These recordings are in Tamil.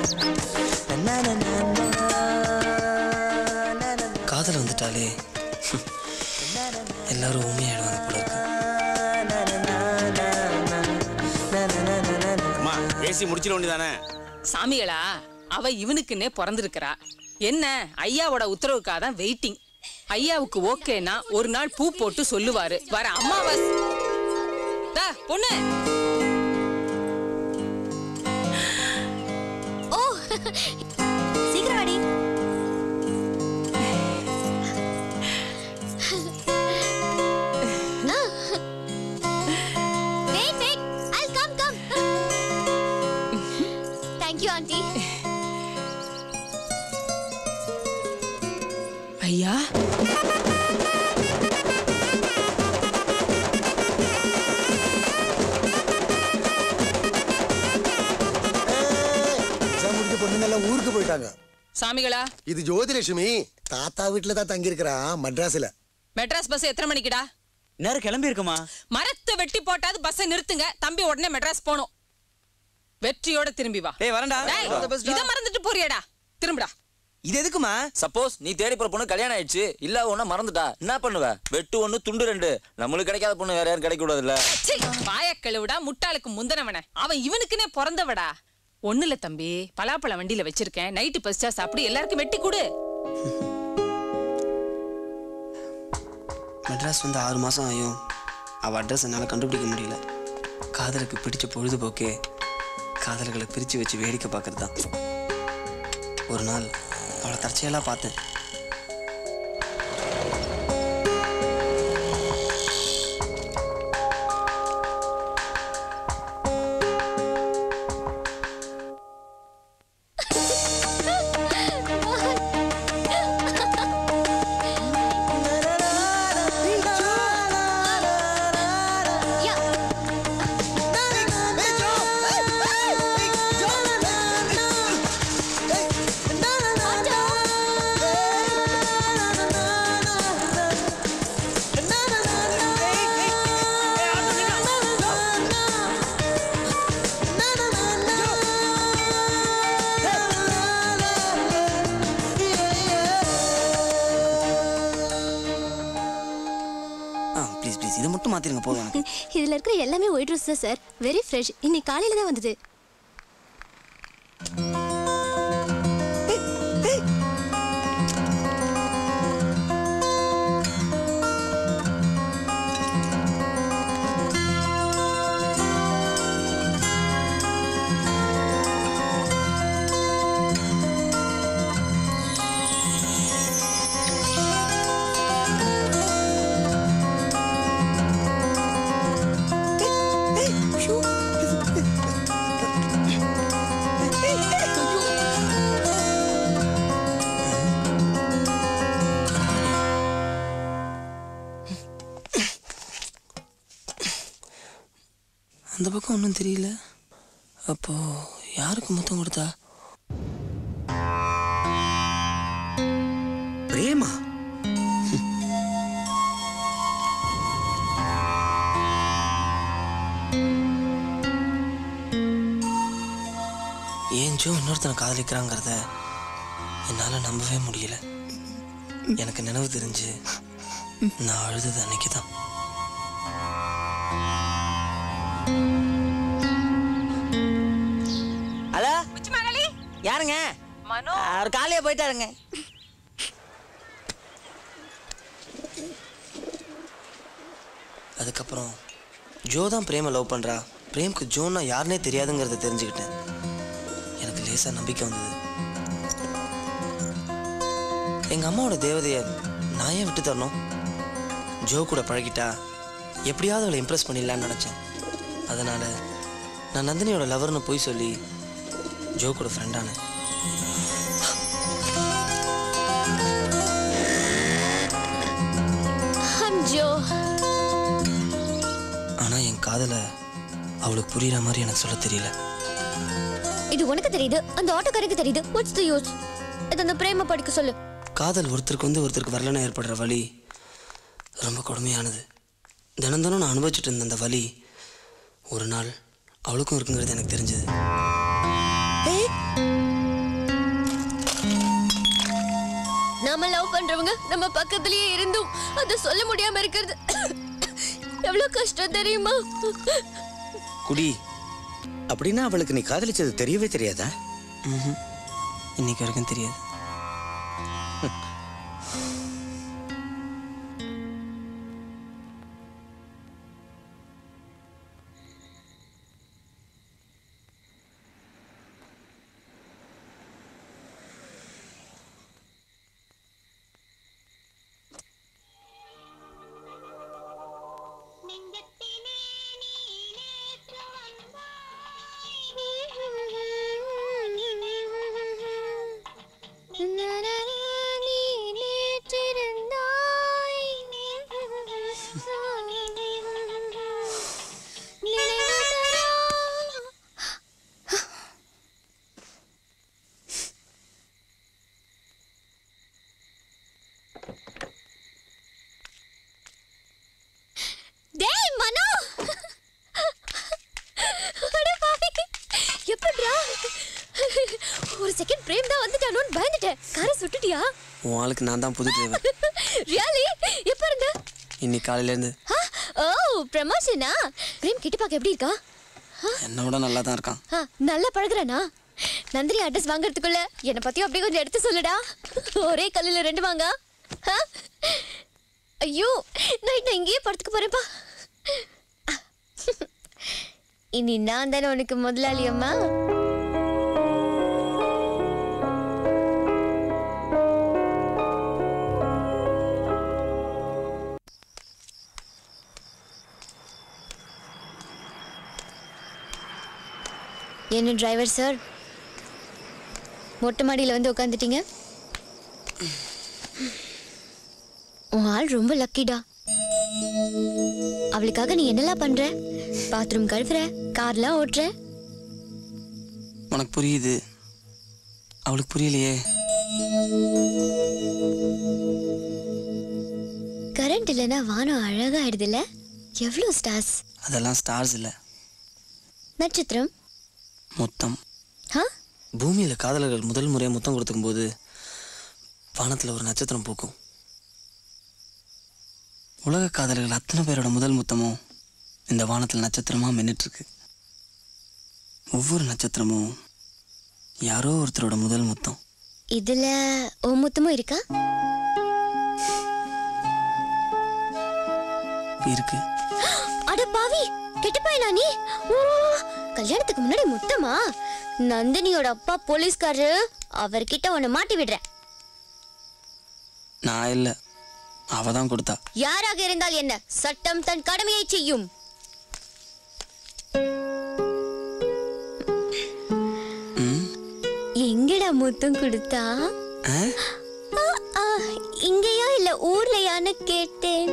காதல் வந்துட்டாலே எல்லாரும் உண்மையாயிடுவாங்க போல இருக்கு அம்மா பேசி முடிச்சிட வேண்டியதானே சாமிகளா அவ இவனுக்குன்னே பிறந்திருக்கிறா என்ன ஐயாவோட உத்தரவுக்காக தான் வெயிட்டிங் ஐயாவுக்கு ஓகேனா ஒரு நாள் பூ போட்டு சொல்லுவாரு வர அம்மாவாஸ் டா, பொண்ணு ஓ சீக்கிரம் வாடி wait wait I come come thank you aunty ஐயா எக்ஸாம் முடிஞ்ச பொண்ணுங்க எல்லாம் ஊருக்கு போயிட்டாங்க சாமிகளா இது ஜோதிலட்சுமி தாத்தா வீட்டுல தான் தங்கி மட்ராஸ்ல மெட்ராஸ் பஸ் எத்தனை மணிக்குடா நேரம் கிளம்பி இருக்குமா மரத்தை வெட்டி போட்டாது பஸ்ஸை நிறுத்துங்க தம்பி உடனே மெட்ராஸ் போகணும் வெற்றியோட திரும்பி வா ஏய் வரேன்டா டேய், இத மறந்துட்டு போறியேடா திரும்புடா இது எதுக்குமா சப்போஸ் நீ தேடி போற பொண்ணு கல்யாணம் ஆயிடுச்சு இல்ல ஒண்ணு மறந்துட்டா என்ன பண்ணுவ வெட்டு ஒண்ணு துண்டு ரெண்டு நம்மளுக்கு கிடைக்காத பொண்ணு வேற யாரும் கிடைக்க கூடாதுல்ல சீ, வாயக் கழுவுடா முட்டாளுக்கு முந்தனவன அவன் இவனுக்குனே பிறந்தவடா ஒண்ணுல தம்பி பலாப்பழம் வண்டியில வச்சிருக்கேன் நைட்டு பசிச்சா சாப்பிடு எல்லாருக்கும் வெட்டி கொடு மெட்ராஸ் வந்து ஆறு மாதம் ஆயும் அவள் அட்ரஸ் என்னால் கண்டுபிடிக்க முடியல காதலுக்கு பிடிச்ச பொழுதுபோக்கே காதல்களை பிரித்து வச்சு வேடிக்கை பார்க்கறது தான் ஒரு நாள் அவளை தற்செயலாக பார்த்தேன் யா ஆ ப்ளீஸ் ப்ளீஸ் இதை மட்டும் மாற்றிருங்க போதும் எனக்கு இதுல இருக்கிற எல்லாமே ஒயிட் ரோஸ் தான் சார் வெரி ஃப்ரெஷ் இன்னைக்கு காலையில தான் வந்தது அந்த பக்கம் ஒன்றும் தெரியல அப்போ யாருக்கு முத்தம் கொடுத்தா பிரேமா ஏன் ஜோ இன்னொருத்தனை காதலிக்கிறாங்கிறத என்னால் நம்பவே முடியல எனக்கு நினைவு தெரிஞ்சு நான் அழுதது அன்னைக்கு தான் ஹலோ உச்சிமகளி யாருங்க மனோ அவர் காலையே போயிட்டாருங்க அதுக்கப்புறம் ஜோ தான் பிரேமை லவ் பண்ணுறா பிரேம்க்கு ஜோன்னா யாருனே தெரியாதுங்கிறத தெரிஞ்சுக்கிட்டேன் எனக்கு லேசாக நம்பிக்கை வந்தது எங்கள் அம்மாவோட தேவதையை நான் ஏன் விட்டு தரணும் ஜோ கூட பழகிட்டா எப்படியாவது அவளை இம்ப்ரெஸ் பண்ணிடலான்னு நினச்சேன் அதனால் நான் நந்தினியோட லவர்னு போய் சொல்லி ஜோ கூட ஃப்ரெண்டானேன் ஹம் ஜோ ஆனால் என் காதலை அவளுக்கு புரியுற மாதிரி எனக்கு சொல்ல தெரியல இது உனக்கு தெரியுது அந்த ஆட்டோக்காரருக்கு தெரியுது வாட்ஸ் தி யூஸ் இது அந்த பிரேம படிக்க சொல்லு காதல் ஒருத்தருக்கு வந்து ஒருத்தருக்கு வரலன்னா ஏற்படுற வலி ரொம்ப கொடுமையானது தினம் தினம் நான் அனுபவிச்சுட்டு இருந்த அந்த வலி ஒரு நாள் அவளுக்கும் இருக்குங்கிறது எனக்கு தெரிஞ்சது நாம லவ் பண்றவங்க நம்ம பக்கத்துலயே இருந்தும் அத சொல்ல முடியாம இருக்கிறது எவ்வளவு கஷ்டம் தெரியுமா குடி அப்படின்னா அவளுக்கு நீ காதலிச்சது தெரியவே தெரியாதா ம்ஹும். இன்னைக்கு வரைக்கும் தெரியாது நீ நேற்றிருந்தாய் டேய் மனோ அட பாவி எப்படிடா ஒரு செகண்ட் பிரேம் தான் வந்துட்டானோன்னு பயந்துட்டேன் காரை சுட்டுட்டியா உன் ஆளுக்கு நான் தான் புது டிரைவர் ரியாலி எப்ப இருந்த இன்னைக்கு காலையிலேருந்து ஆ, ஓ ப்ரமோஷனா பிரேம் கிட்ட பார்க்க எப்படி இருக்கா என்னை விட நல்லா தான் இருக்கான் ஆ, நல்லா பழகுறானா நந்தினி அட்ரஸ் வாங்குறதுக்குள்ள என்னை பத்தியும் அப்படியே கொஞ்சம் எடுத்து சொல்லுடா ஒரே கல்லுல ரெண்டு வாங்க ஆ? ஐயோ நைட் நான் இங்கேயே படுத்துக்க போறேன்ப்பா இனி நான் தானே உனக்கு முதலாளி அம்மா என்ன டிரைவர் சார் மொட்டை மாடியில் வந்து உட்காந்துட்டீங்க உன் ஆள் ரொம்ப லக்கிடா அவளுக்காக நீ என்னெல்லாம் பண்ற பாத்ரூம் கழுவுற கார்லாம் ஓட்டுற உனக்கு புரியுது அவளுக்கு புரியலையே கரண்ட் இல்லைன்னா வானம் அழகா ஆயிடுதுல்ல எவ்வளோ ஸ்டார்ஸ் அதெல்லாம் ஸ்டார்ஸ் இல்லை நட்சத்திரம் மொத்தம் ஆ பூமியில் காதலர்கள் முதல் முறையாக முத்தம் கொடுத்துக்கும் போது வானத்தில் ஒரு நட்சத்திரம் பூக்கும் உலக காதலர்கள் அத்தனை பேரோட முதல் முத்தமும் இந்த வானத்தில் நட்சத்திரமாக மின்னிட்டுருக்கு ஒவ்வொரு நட்சத்திரமும் யாரோ ஒருத்தரோட முதல் முத்தம் இதுல ஓ முத்தமும் இருக்கா இருக்கு அட பாவி கெட்டு போயினா நீ ஓ, கல்யாணத்துக்கு முன்னாடி முத்தமா நந்தினியோட அப்பா போலீஸ்காரரு அவர்கிட்ட உன்னை மாட்டி விடுறேன் நான் இல்லை அவ தான் கொடுத்தா யாராக இருந்தால் என்ன சட்டம் தன் கடமையை செய்யும் ம் எங்கடா முத்தம் கொடுத்தா ஆ ஆ, ஆ, இங்கேயா இல்ல ஊர்லயான்னு கேட்டேன்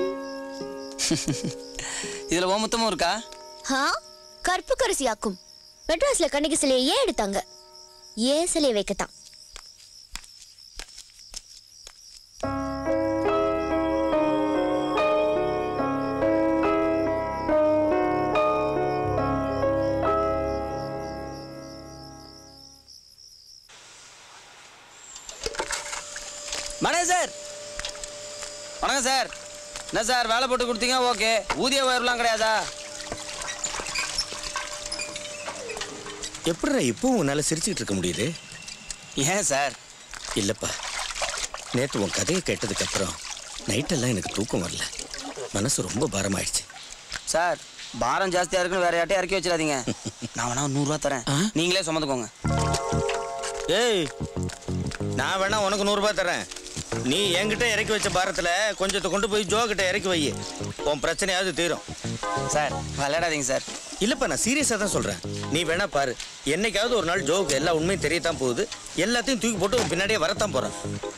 இதில் ஓ முத்தமும் இருக்கா ஹா கற்பு கரிசியாக்கும் மெட்ராஸ்ல கண்ணகி சிலையை ஏன் எடுத்தாங்க ஏன் சிலையை வைக்கத்தான் வணக்கம் சார் வணக்கம் சார் என்ன சார் வேலை போட்டு கொடுத்தீங்க ஓகே ஊதிய உயர்வுலாம் கிடையாதா எப்படிடா இப்பவும் உன்னால சிரிச்சுக்கிட்டு இருக்க முடியுது ஏன் சார் இல்லப்பா நேற்று உன் கதையை கேட்டதுக்கு அப்புறம் நைட்டெல்லாம் எனக்கு தூக்கம் வரல மனசு ரொம்ப பாரமாயிடுச்சு சார் பாரம் ஜாஸ்தியா இருக்குன்னு வேற யார்ட்டையும் இறக்கி வச்சிடாதீங்க நான் வேணா ஒரு நூறுரூவா தரேன் நீங்களே சுமந்துக்கோங்க ஏய் நான் வேணா உனக்கு நூறுரூபா தரேன் நீ என்கிட்ட இறக்கி வச்ச பாரத்துல கொஞ்சத்தை கொண்டு போய் ஜோ கிட்ட இறக்கி வை உன் பிரச்சனையாவது தீரும் சார் விளையாடாதீங்க சார் இல்லப்பா நான் சீரியஸா தான் சொல்றேன் நீ வேணா பாரு என்னைக்காவது ஒரு நாள் ஜோக்கு எல்லா உண்மையும் தெரியத்தான் போகுது எல்லாத்தையும் தூக்கி போட்டு உன் பின்னாடியே வரத்தான் போறான்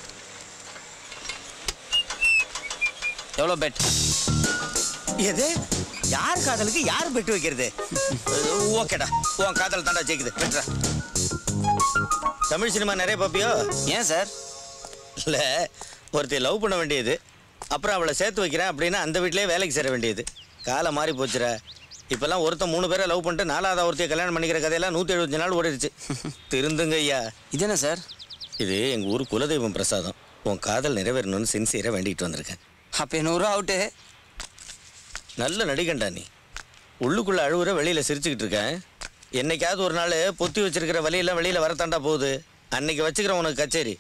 எவ்வளோ பெட் எது யார் காதலுக்கு யார் பெட்டு வைக்கிறது ஓகேடா உன் காதல் தாண்டா ஜெயிக்குது பெட்ரா தமிழ் சினிமா நிறைய பாப்பியோ ஏன் சார் இல்ல ஒருத்தைய லவ் பண்ண வேண்டியது அப்புறம் அவளை சேர்த்து வைக்கிறேன் அப்படின்னா அந்த வீட்லயே வேலைக்கு சேர வேண்டியது காலம் மாறி போச்சுடா இப்பெல்லாம் ஒருத்தன் மூணு பேரை லவ் பண்ணிட்டு நாலாவது ஒருத்தைய கல்யாணம் பண்ணிக்கிற கதையெல்லாம் நூற்றி எழுபத்தஞ்சு நாள் ஓடிடுச்சு திருந்துங்க ஐயா இது என்ன சார் இது எங்கள் ஊர் குலதெய்வம் பிரசாதம் உன் காதல் நிறைவேறணும்னு சின்சியராக வேண்டிகிட்டு வந்திருக்கேன் அப்போ நூறுரூவா அவுட்டு நல்ல நடிகண்டா நீ உள்ளுக்குள்ள அழுவுற வெளியில் சிரிச்சுக்கிட்டு இருக்கேன் என்னைக்காவது ஒரு நாள் பொத்தி வச்சிருக்கிற வழியெல்லாம் வெளியில் வரத்தாண்டா போகுது அன்னைக்கு வச்சுக்கிறேன் உனக்கு கச்சேரி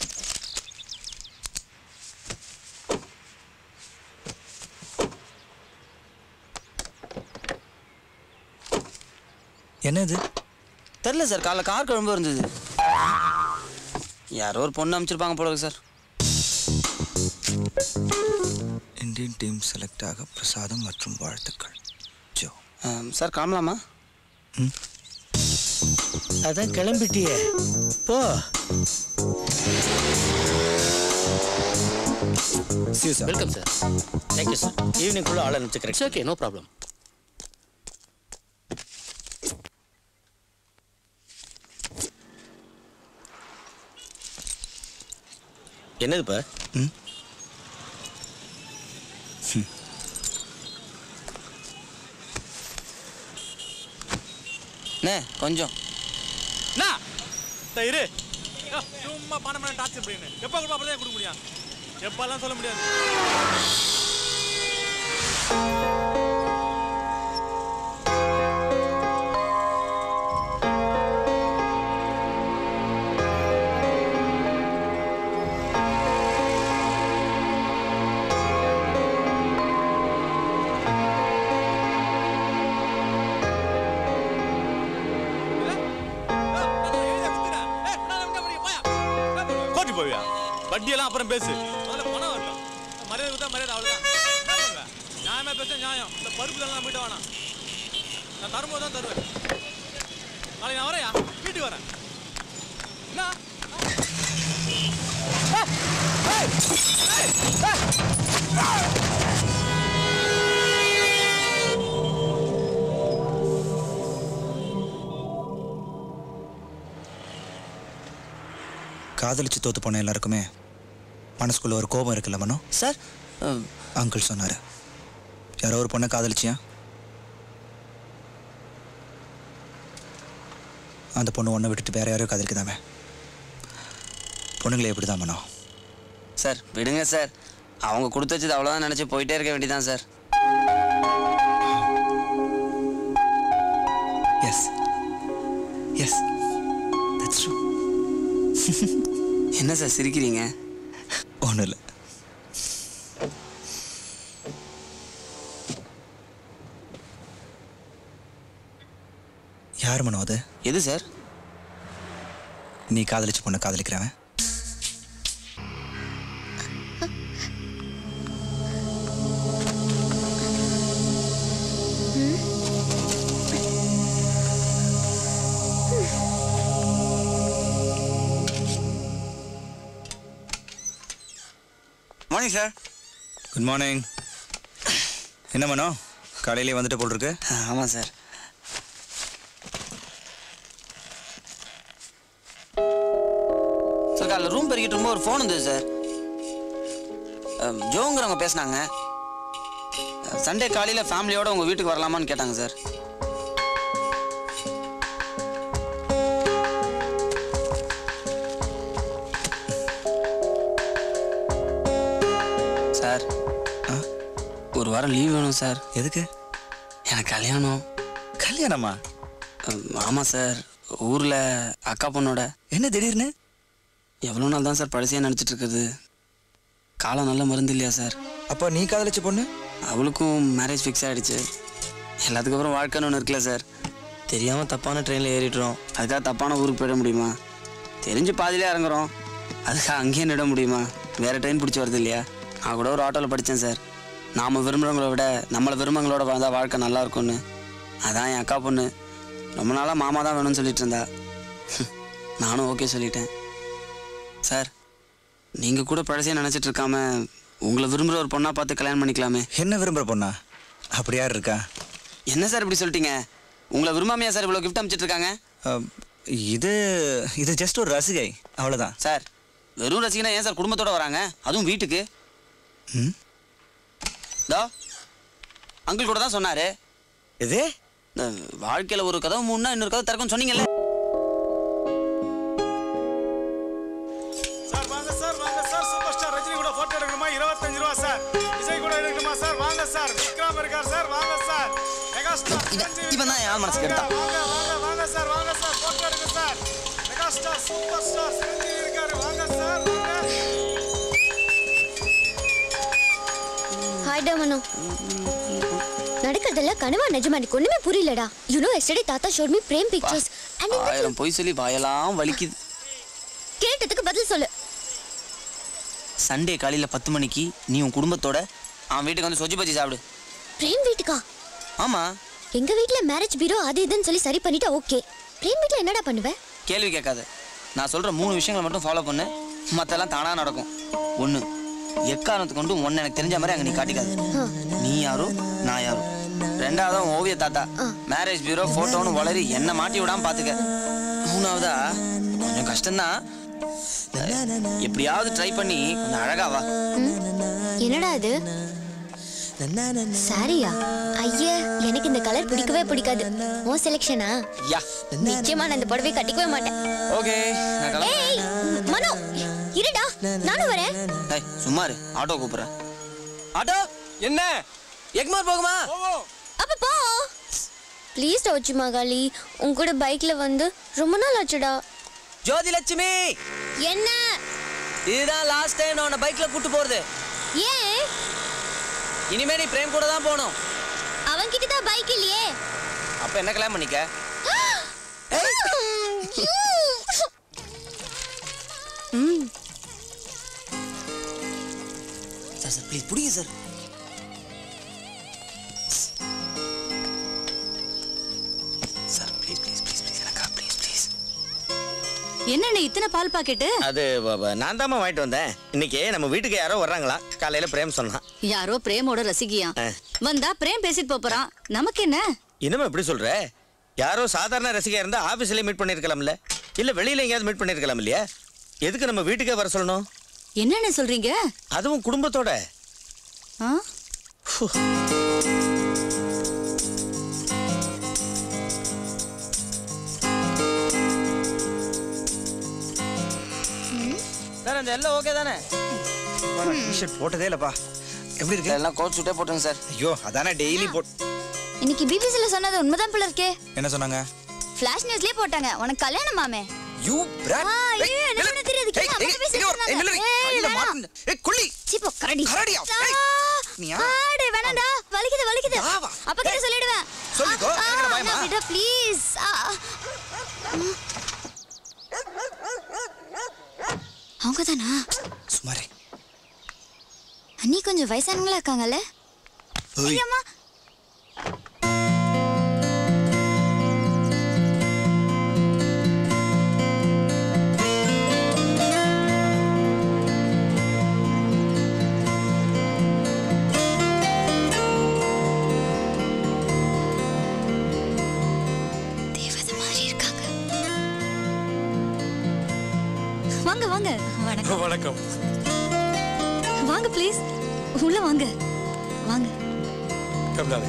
என்னது தெரில சார் காலைல கார் குழம்பு இருந்தது யாரோ ஒரு பொண்ணு அமைச்சிருப்பாங்க போல இருக்கு சார் இந்தியன் டீம் செலக்ட் ஆக பிரசாதம் மற்றும் வாழ்த்துக்கள் ஜோ ஆம், சார் கிளம்பலாமா அதான் கிளம்பிட்டியே போ வெல்கம் சார் தேங்க்யூ சார் ஈவினிங்குள்ளே ஆள் அனுப்பிச்சுக்கிறேன் இட்ஸ் ஓகே நோ ப்ராப்ளம் என்னதுப்பா அண்ணே கொஞ்சம் இரு சும்மா பணம் பண்ண டார்ச்சர் பண்ணி எப்போ கொடுப்பா அப்படியே கொடுக்க முடியும் எப்பெல்லாம் சொல்ல முடியாது கோட்டி போவியா வட்டியெல்லாம் அப்புறம் பேசு முதல்ல பணம் வரட்டும் மரியாதை கொடுத்தா மரியாதை அவ்வளோதான் என்ன பண்ணுவேன் நியாயமா பேச நியாயம் இந்த பருப்பு எல்லாம் போயிட்டு வேணாம் நான் தரும்போது தான் தருவேன் நாளைக்கு நான் வரேன் வீட்டுக்கு வரேன் என்ன காதலிச்சு தோத்து போன எல்லாருக்குமே மனசுக்குள்ள ஒரு கோபம் இருக்குல்ல மனோ சார் அங்கிள் சொன்னாரு யாரோ ஒரு பொண்ணை காதலிச்சியா அந்த பொண்ணு ஒன்றை விட்டுட்டு வேற யாரையோ காதலிக்குதாமே பொண்ணுங்களே எப்படி தான் மனோ சார் விடுங்க சார் அவங்க கொடுத்து வச்சது அவ்வளோதான் நினச்சி போயிட்டே இருக்க வேண்டியதான் sir yes yes that's true என்ன சார் சிரிக்கிறீங்க ஒன்றும் இல்லை யார் மனோ அது எது சார் நீ காதலிச்சு பொண்ணை காதலிக்கிறவன் மார்னிங் சார் குட் மார்னிங் என்ன மனோ காலையிலே வந்துட்டு போல் இருக்கு ஆமாம் சார் சார் காலைல ரூம் பெருக்கிட்டு இருக்கும்போது ஒரு ஃபோன் வந்தது சார் அம், ஜோங்கிறவங்க பேசுனாங்க சண்டே காலையில் ஃபேமிலியோட உங்கள் வீட்டுக்கு வரலாமான்னு கேட்டாங்க சார் சார் ஆ? ஒரு வாரம் லீவ் வேணும் சார் எதுக்கு எனக்கு கல்யாணம் கல்யாணமா அம், ஆமாம் சார் ஊரில் அக்கா பொண்ணோட என்ன திடீர்னு எவ்வளோ நாள் தான் சார் பழசையாக நினச்சிட்டு இருக்குது காலம் நல்ல மருந்து இல்லையா சார் அப்போ நீ காதலிச்ச பொண்ணு அவளுக்கும் மேரேஜ் ஃபிக்ஸ் ஆகிடுச்சு எல்லாத்துக்கு அப்புறம் வாழ்க்கைன்னு ஒன்று இருக்குல்ல சார் தெரியாமல் தப்பான ட்ரெயினில் ஏறிடுறோம் அதுக்காக தப்பான ஊருக்கு போயிட முடியுமா தெரிஞ்சு பாதியிலே இறங்குறோம் அதுக்காக அங்கேயே நிட முடியுமா வேறு ட்ரெயின் பிடிச்சி வருது இல்லையா நான் கூட ஒரு ஆட்டோவில் படித்தேன் சார் நாம் விரும்புகிறவங்கள விட நம்மளை விரும்பங்களோட வாழ்ந்தால் வாழ்க்கை நல்லா இருக்கும்னு அதான் என் அக்கா பொண்ணு ரொம்ப நாளாக மாமா தான் வேணும்னு சொல்லிட்டு இருந்தா நானும் ஓகே சொல்லிட்டேன் சார் நீங்கள் கூட பழசையாக நினச்சிட்டு இருக்காம உங்களை விரும்புகிற ஒரு பொண்ணாக பார்த்து கல்யாணம் பண்ணிக்கலாமே என்ன விரும்புகிற பொண்ணா அப்படி யார் இருக்கா என்ன சார் இப்படி சொல்லிட்டீங்க உங்களை விரும்பாமையா சார் இவ்வளோ கிஃப்ட் அமைச்சிட்டு இருக்காங்க அஹ், இது இது ஜஸ்ட் ஒரு ரசிகை அவ்வளோதான் சார் வெறும் ரசிகனா ஏன் சார் குடும்பத்தோட வராங்க அதுவும் வீட்டுக்கு ம் தோ அங்கிள் கூட தான் சொன்னாரு இது இந்த வாழ்க்கையில ஒரு கதவு மூணுனா இன்னொரு கதவு திறக்கும்னு சொன்னீங்கல்ல சார் வாங்க சார் வாங்க சார் இருபத்தஞ்சு ரூபா சார் இசை கூட எடுக்கணுமா சார் வாங்க சார் விக்ரம் இருக்கார் சார் வாங்க சார் மெகாஸ்டார் இவன் தான் என் மனசுக்கு எடுத்தான் வாங்க வாங்க வாங்க சார் வாங்க சார் போட்டோ எடுங்க sir megastar superstar Chiranjeevi இருக்காரு வாங்க சார் வாங்க ஹாய்டா மனோ நடக்கிறதெல்லாம் கனவா நிஜமா எனக்கு ஒண்ணுமே புரியலடா யூ நோ எஸ்டர்டே தாத்தா shot me frame pictures and ஆயிரம் பொய் சொல்லி வாயெல்லாம் வலிக்குது கேட்டதுக்கு பதில் சொல்லு சண்டே காலையில பத்து மணிக்கு நீ உன் குடும்பத்தோட அவன் வீட்டுக்கு வந்து சொஜி பஜ்ஜி சாப்பிடு பிரேம் வீட்டுக்கா ஆமா எங்க வீட்ல மேரேஜ் பீரோ அது இதுன்னு சொல்லி சரி பண்ணிட்டா ஓகே பிரேம் வீட்ல என்னடா பண்ணுவ கேள்வி கேட்காத நான் சொல்ற மூணு விஷயங்களை மட்டும் ஃபாலோ பண்ணு மத்தெல்லாம் தானா நடக்கும் ஒண்ணு எக்காரணத்தை கொண்டு ஒன்னு எனக்கு தெரிஞ்ச மாதிரி அங்க நீ காட்டிக்காது நீ யாரோ நான் யாரோ ரெண்டாவது உன் ஓவிய தாத்தா மேரேஜ் பியூரோ போட்டோன்னு வளரி என்ன மாட்டி விடாம பாத்துக்க மூணாவதா கொஞ்சம் கஷ்டம்தான் அஹ், எப்படியாவது ட்ரை பண்ணி கொஞ்சம் அழகா வா என்னடா இது சாரியா ஐயா எனக்கு இந்த கலர் பிடிக்கவே பிடிக்காது உன் செலெக்ஷனா யா நிச்சயமா நான் இந்த புடவை கட்டிக்கவே மாட்டேன் ஓகே நான் கிளம்புறேன். ஏய் மனோ இருடா நானும் வரேன் ஏய் சும்மா இரு ஆட்டோ கூப்பிடுறேன் ஆட்டோ என்ன எக்மார் போகுமா அப்ப போ ப்ளீஸ் டவுச்சு மகாலி உன் கூட பைக்ல வந்து ரொம்ப நாள் ஆச்சுடா ஜோதி லட்சுமி என்ன இதுதான் லாஸ்ட் டைம் நான் உன்னை பைக்ல கூட்டு போறது ஏன் இனிமே நீ பிரேம் கூட தான் போகணும் அவன்கிட்ட தான் பைக் இல்லையே அப்ப என்ன கல்யாணம் பண்ணிக்க ம் சார் சார் ப்ளீஸ் பிடிங்க sir sir please please please please எனக்கா ப்ளீஸ் ப்ளீஸ் என்னண்ணே இத்தனை பால் பாக்கெட்டு அது வ- வ- நான் தாம்மா வாங்கிட்டு வந்தேன் இன்னைக்கு நம்ம வீட்டுக்கு யாரோ வர்றாங்களா காலையில பிரேம் சொன்னான் யாரோ பிரேமோட ரசிகியா ஆ. வந்தா பிரேம் பேசிட்டு போப் போறான் நமக்கு என்ன இன்னும் எப்படி சொல்ற யாரோ சாதாரண ரசிகா இருந்தா ஆபீஸ்லயே மீட் பண்ணிருக்கலாம்ல இல்ல வெளியில எங்கேயாவது மீட் பண்ணிருக்கலாம் இல்லையா எதுக்கு நம்ம வீட்டுக்கே வர சொல்லணும் என்னண்ணே சொல்றீங்க அதுவும் குடும்பத்தோட ஆ? சார் அந்த எல்லாம் ஓகே தானே டிஷர்ட் போட்டதே இல்லப்பா எப்படி இருக்கு எல்லாம் கோட் சுட்டே போட்டுங்க சார் ஐயோ அதானே டெய்லி போட் இன்னைக்கு பிபிசில சொன்னது உண்மைதான் போல இருக்கே என்ன சொன்னாங்க ஃபிளாஷ் நியூஸ்லயே போட்டாங்க உனக்கு கல்யாணம் மாமே யூ பிராட் ஆ, ஐயோ, எனக்கு ஒண்ணும் தெரியாது. ஏய், கேளு, ஏய், அம்மா பேசிட்டு இங்க வா, ஏய், நில்லு, இருந்தாங்க. ஏய், கையில வேணாம். மாட்டுங்க. ஏய், கொல்லி. சீ, போ, கரடி. கரடியா? ஆ, ஏய், நீயா? ஆடு, வேணாம்டா. வலிக்குது, வலிக்குது. வா, வா. அப்பா கிட்ட சொல்லிடுவேன். சொல்லிக்கோ, ஆ, எனக்கு ஆ, பயமா? நான் விடுறேன், please. ஆ, ஆ. ம். அவங்கதானா சுமாரே அண்ணி கொஞ்சம் வயசானவங்களா இருக்காங்கல்ல ஓய். ஐயம்மா தேவதை மாதிரி இருக்காங்க வாங்க வாங்க வணக்கம் வணக்கம் வாங்க ப்ளீஸ் உள்ள வாங்க வாங்க கம்தாலே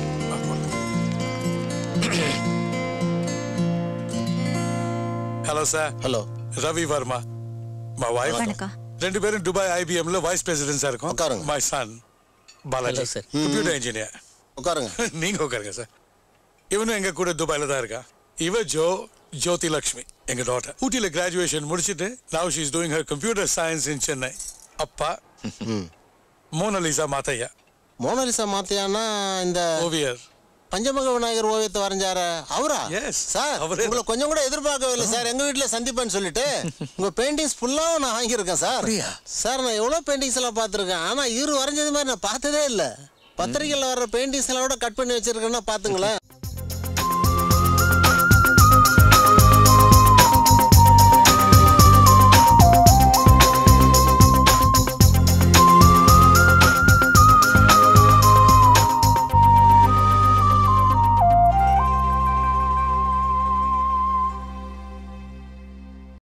hello sir hello Ravi Varma my wife வணக்கம். ரெண்டு பேரும் துபாய் ஐபிஎம்ல வைஸ் பிரசிடென்ட்ஸா இருக்கும் உட்காருங்க. My son Balaji Hello, sir. Computer engineer உட்காருங்க நீங்க உட்காருங்க சார் இவனும் எங்க கூட துபாயில தான் இருக்கா இவ ஜோ ஜோதி லக்ஷ்மி எங்க டாட்டர் ஊட்டியில கிராஜுவேஷன் முடிச்சிட்டு now she is doing her computer science in Chennai அப்பா மோனலிசா மாத்தையா மோனலிசா மாத்தியானா இந்த ஓவியர் பஞ்சமுக விநாயகர் ஓவியத்தை வரைஞ்சார அவரா Yes, சார் அவரே உங்களை கொஞ்சம் கூட எதிர்பார்க்கவே இல்லை சார் எங்க வீட்டுல சந்திப்பேன்னு சொல்லிட்டு உங்க பெயிண்டிங்ஸ் ஃபுல்லாவும் நான் வாங்கியிருக்கேன் சார் சார் நான் எவ்வளவு பெயிண்டிங்ஸ் எல்லாம் பார்த்துருக்கேன் ஆனா இவரு வரைஞ்சது மாதிரி நான் பார்த்ததே இல்லை பத்திரிக்கையில் வர்ற பெயிண்டிங்ஸ் எல்லாம் கூட கட் பண்ணி வச்சிருக்கேன்னா பாத்துங்களேன்